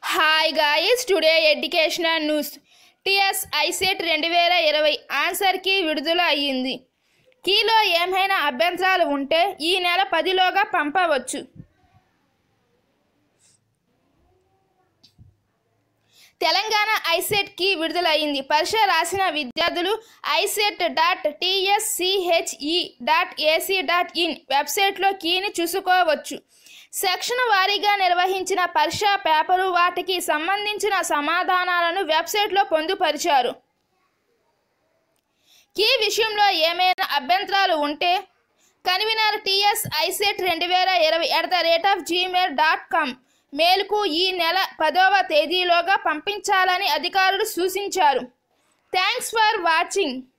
hi guys today educational news TS ICET రెండు వేల ఇరవై ఆన్సర్కి విడుదల అయ్యింది కీలో ఏమైనా అభ్యంతరాలు ఉంటే ఈ నెల పదిలోగా పంపవచ్చు తెలంగాణ ఐసెట్ కి విడుదలైంది పరీక్ష రాసిన విద్యార్థులు ICET dot TSCHE dot AC dot in వెబ్సైట్లో కీని చూసుకోవచ్చు సెక్షన్ వారీగా నిర్వహించిన పరీక్ష పేపరు వాటికి సంబంధించిన సమాధానాలను వెబ్సైట్లో పొందుపరిచారు కీ విషయంలో ఏమైనా అభ్యంతరాలు ఉంటే కన్వీనర్ టిఎస్ ఐసెట్ రెండు వేల ఇరవై at the rate of Gmail dot com మెయిల్కు ఈ నెల పదవ తేదీలోగా పంపించాలని అధికారులు సూచించారు థ్యాంక్స్ ఫర్ వాచింగ్